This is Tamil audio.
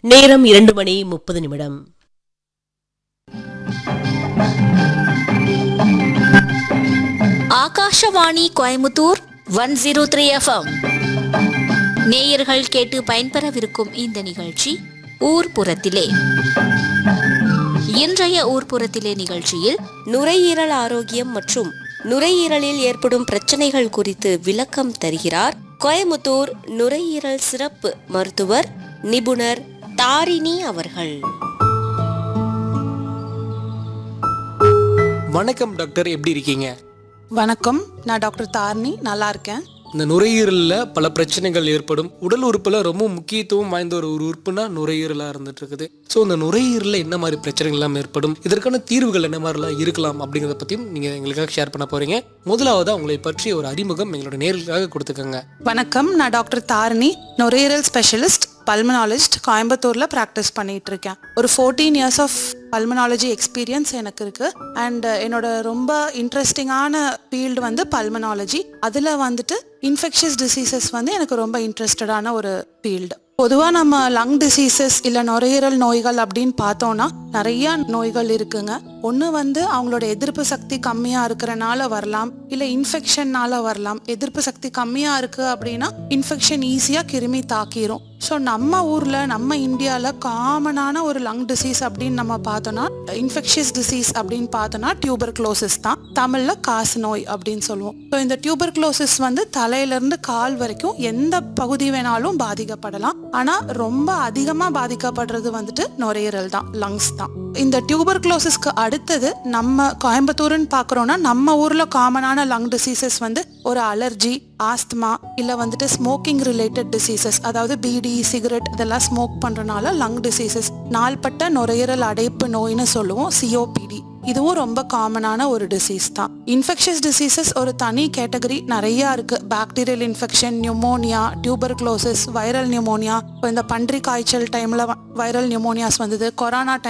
நேரம் இரண்டு மணி முப்பது நிமிடம் Akashvani Coimbatore one zero three FM நேயர்கள் கேட்டு பயன்பெறவிருக்கும் இந்த நிகழ்ச்சி ஊர்ப்புறத்திலே இன்றைய ஊர்ப்புறத்திலே நிகழ்ச்சியில் நுரையீரல் ஆரோக்கியம் மற்றும் நுரையீரலில் ஏற்படும் பிரச்சனைகள் குறித்து விளக்கம் தருகிறார் கோயமுத்தூர் நுரையீரல் சிறப்பு மருத்துவர் நிபுணர் தாரிணி அவர்கள் வணக்கம் டாக்டர் எப்படி இருக்கீங்க வணக்கம் நான் டாக்டர் தாரணி நல்லா இருக்கேன் இந்த நுரையீரலில் பல பிரச்சனைகள் ஏற்படும் உடல் உறுப்புல ரொம்ப முக்கியத்துவம் வாய்ந்த ஒரு ஒரு உறுப்புனா நுரையீரலாக இருந்துட்டு இருக்குது ஸோ இந்த நுரையீரலில் என்ன மாதிரி பிரச்சனைகள் எல்லாம் ஏற்படும் இதற்கான தீர்வுகள் என்ன மாதிரிலாம் இருக்கலாம் அப்படிங்கிறத பற்றியும் நீங்கள் எங்களுக்காக ஷேர் பண்ண போறீங்க முதலாவது உங்களை பற்றி ஒரு அறிமுகம் எங்களோட நேர்களுக்காக கொடுத்துக்கோங்க வணக்கம் நான் டாக்டர் தாரணி நுரையீரல் ஸ்பெஷலிஸ்ட் பல்மனாலஜிஸ்ட் கோயம்புத்தூர்ல ப்ராக்டிஸ் பண்ணிட்டு இருக்கேன் ஒரு fourteen years of pulmonology experience எனக்கு இருக்கு அண்ட் என்னோட ரொம்ப இன்ட்ரெஸ்டிங்கான ஃபீல்டு வந்து பல்மனாலஜி அதில் வந்துட்டு இன்ஃபெக்ஷஸ் டிசீசஸ் வந்து எனக்கு ரொம்ப இன்ட்ரெஸ்டடான ஒரு ஃபீல்டு பொதுவாக நம்ம லங் டிசீசஸ் இல்லை நுரையீரல் நோய்கள் அப்படின்னு பார்த்தோம்னா நிறைய நோய்கள் இருக்குங்க ஒன்று வந்து அவங்களோட எதிர்ப்பு சக்தி கம்மியாக இருக்கிறனால வரலாம் இல்லை இன்ஃபெக்ஷன்னால வரலாம் எதிர்ப்பு சக்தி கம்மியாக இருக்கு அப்படின்னா இன்ஃபெக்ஷன் ஈஸியாக கிருமி தாக்கிரும் ஸோ நம்ம ஊரில் நம்ம இந்தியாவில் காமனான ஒரு லங் டிசீஸ் அப்படின்னு நம்ம பார்த்தோம்னா இன்ஃபெக்ஷியஸ் டிசீஸ் அப்படின்னு பார்த்தோம்னா டியூபர் க்ளோசிஸ் தான் தமிழில் காசு நோய் அப்படின்னு சொல்லுவோம் ஸோ இந்த டியூபர் க்ளோசிஸ் வந்து தலையிலேருந்து கால் வரைக்கும் எந்த பகுதி வேணாலும் பாதிக்கப்படலாம் ஆனால் ரொம்ப அதிகமாக பாதிக்கப்படுறது வந்துட்டு நுரையீரல் தான் லங்ஸ் தான் இந்த டியூபர் க்ளோசிஸ்க்கு அடுத்தது நம்ம கோயம்புத்தூர்னு பார்க்குறோன்னா நம்ம ஊரில் காமனான லங் டிசீசஸ் வந்து ஒரு அலர்ஜி ஆஸ்துமா இல்லை வந்துட்டு ஸ்மோக்கிங் ரிலேட்டட் டிசீசஸ் அதாவது பீடி சிகரெட் இதெல்லாம் ஸ்மோக் பண்ணுறனால லங் டிசீசஸ் நாள்பட்ட நுரையீரல் அடைப்பு நோய்னு சொல்லுவோம் சிஓபிடி இதுவும் ரொம்ப காமனான ஒரு டிசீஸ் தான் இன்ஃபெக்ஷஸ் டிசீசஸ் ஒரு தனி கேட்டகரி நிறைய இருக்கு bacterial infection pneumonia tuberculosis viral pneumonia இப்போ இந்த பன்றி காய்ச்சல் டைம்ல வைரல் நியூமோனியாஸ் வந்தது கொரோனா